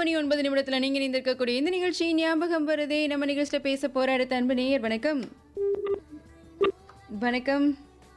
மணி ஒன்பது நிமிடத்தில் நீங்கள் இணைந்திருக்கக்கூடிய இந்த நிகழ்ச்சி ஞாபகம் வருதே நம்ம நிகழ்ச்சியில் பேச போற அடுத்த அன்பு நேயர் வணக்கம் வணக்கம்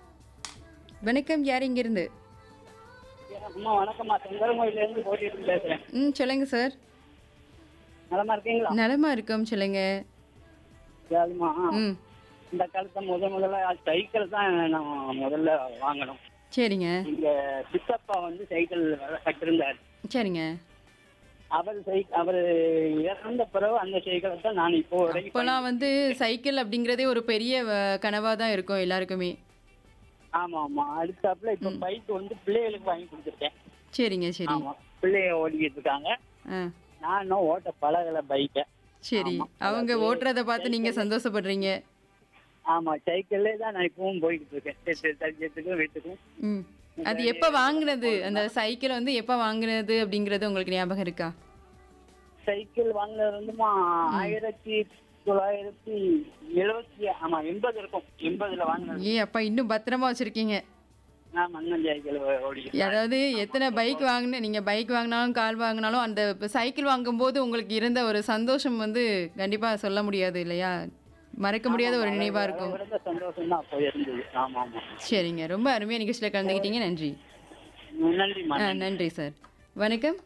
வணக்கம் யார் இங்கிருந்து அம்மா வணக்கம்மா செங்கரங்கோயில இருந்து போட்டிட்டு பேசுறேன் ம் சொல்லுங்க சார் நலமா இருக்கீங்களா நலமா இருக்கோம் சொல்லுங்க யாருமா ம் இந்த காலத்துல முத முதல்ல சைக்கிள் தான் நான் முதல்ல வாங்கணும் சரிங்க இங்க சித்தப்பா வந்து சைக்கிள் கட்டிருந்தாரு சரிங்க அவர் சை அவர் இறந்த பிறகு அந்த சைக்கிளை தான் நான் இப்போ வரைக்கும் இப்போலாம் வந்து சைக்கிள் அப்படிங்கிறதே ஒரு பெரிய கனவாக தான் இருக்கும் எல்லாருக்குமே ஆமா ஆமா அடுத்தாப்புல இப்ப பைக் வந்து பிள்ளைகளுக்கு வாங்கி கொடுத்துருக்கேன் சரிங்க சரி ஆமா பிள்ளைய ஓடிக்கிட்டு இருக்காங்க ஆ நான் இன்னும் ஓட்ட பழகல பைக்கை சரி அவங்க ஓட்டுறத பார்த்து நீங்க சந்தோஷப்படுறீங்க ஆமா சைக்கிள்லே தான் நான் இப்பவும் போய்கிட்டு இருக்கேன் தரிஜத்துக்கும் வீட்டுக்கும் ம் அது எப்போ வாங்குனது அந்த சைக்கிள் வந்து எப்போ வாங்குனது அப்படிங்கிறது உங்களுக்கு ஞாபகம் இருக்கா சைக்கிள் வாங்கினது வந்துமா ஆயிரத்தி தொள்ளாயிரத்தி எழுபத்தி ஆமா எண்பது இருக்கும் எண்பதுல வாங்கினது ஏ அப்பா இன்னும் பத்திரமா வச்சிருக்கீங்க நான் மன்னன் சைக்கிள் ஓடி அதாவது எத்தனை பைக் வாங்கின நீங்க பைக் வாங்கினாலும் கார் வாங்கினாலும் அந்த சைக்கிள் வாங்கும்போது உங்களுக்கு இருந்த ஒரு சந்தோஷம் வந்து கண்டிப்பா சொல்ல முடியாது இல்லையா மறக்க முடியாத ஒரு நினைவா இருக்கும் விட சந்தோஷம் தான் அப்போ இருந்தது ஆமா ஆமா சரிங்க ரொம்ப அருமையா நிகழ்ச்சியில் கலந்துக்கிட்டீங்க நன்றி நன்றிம்மா ஆ நன்றி சார் வணக்கம்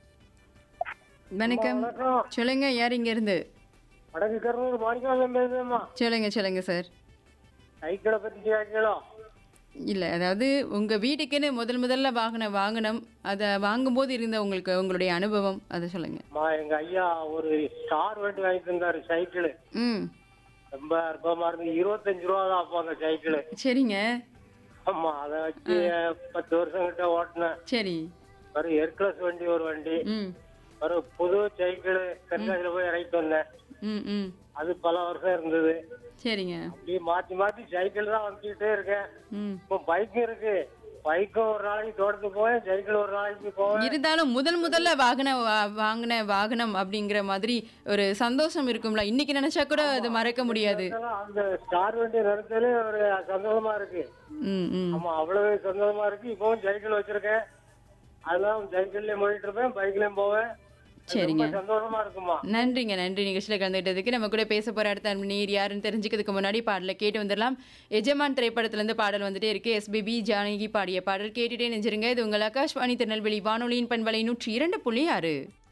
வணக்கம் சொல்லுங்க யார் இங்க இருந்து வடக்கு கருணூர் மாணிக்கம் பேசுறேம்மா சொல்லுங்க சொல்லுங்க சார் சைக்கிளை பத்தி கேட்கலாம் இல்லை அதாவது உங்கள் வீட்டுக்குன்னு முதல் முதல்ல வாங்கின வாகனம் அதை வாங்கும்போது இருந்த உங்களுக்கு உங்களுடைய அனுபவம் அதை சொல்லுங்க அம்மா எங்க ஐயா ஒரு ஸ்டார் வண்டி வாங்கிட்டு இருந்தாரு சைக்கிள் ம் ரொம்ப அற்புதமா இருந்து இருபத்தஞ்சு ரூபா தான் அப்போ அந்த சைக்கிள் சரிங்க ஆமா அதை வச்சு பத்து வருஷம் கிட்ட ஓட்டினேன் சரி ஒரு ஹெர்குலஸ் வண்டி ஒரு வண்டி ம் ஒரு புது சைக்கிள் தென்காசியில போய் இறக்கிட்டு வந்தேன் ம் ம் அது பல வருஷம் இருந்தது சரிங்க அப்படியே மாத்தி மாத்தி சைக்கிள் தான் வந்துட்டே இருக்கேன் ம் இப்போ பைக்கும் இருக்கு பைக்கும் ஒரு நாளைக்கு தோட்டத்துக்கு போவேன் சைக்கிள் ஒரு நாளைக்கு போவேன் இருந்தாலும் முதல் முதல்ல வாகன வா- வாங்கின வாகனம் அப்படிங்கிற மாதிரி ஒரு சந்தோஷம் இருக்கும்ல இன்னைக்கு நினைச்சா கூட அது மறக்க முடியாது அதெல்லாம் அந்த ஸ்டார் வண்டி நிறுத்தலே ஒரு சந்தோஷமா இருக்கு ம் ம் ஆமா அவ்வளவு சந்தோஷமா இருக்கு இப்பவும் சைக்கிள் வச்சிருக்கேன் அதெல்லாம் சைக்கிள்லயும் போயிட்டு இருப்பேன் பைக்லயும் போவேன் சரிங்க ரொம்ப சந்தோஷமா இருக்குமா நன்றிங்க நன்றி நிகழ்ச்சியில் கலந்துக்கிட்டதுக்கு நம்ம கூட பேச போற அடுத்த அன்பு நீர் யாருன்னு தெரிஞ்சுக்கிறதுக்கு முன்னாடி பாடலை கேட்டு வந்துடலாம் எஜமான் திரைப்படத்திலிருந்து பாடல் வந்துட்டே இருக்கு எஸ்பிபி ஜானகி பாடிய பாடல் கேட்டுட்டே நெஞ்சிருங்க இது உங்கள் ஆகாஷ்வாணி திருநெல்வேலி வானொலியின் பண்பலை நூற்றி இரண்டு புள்ளி ஆறு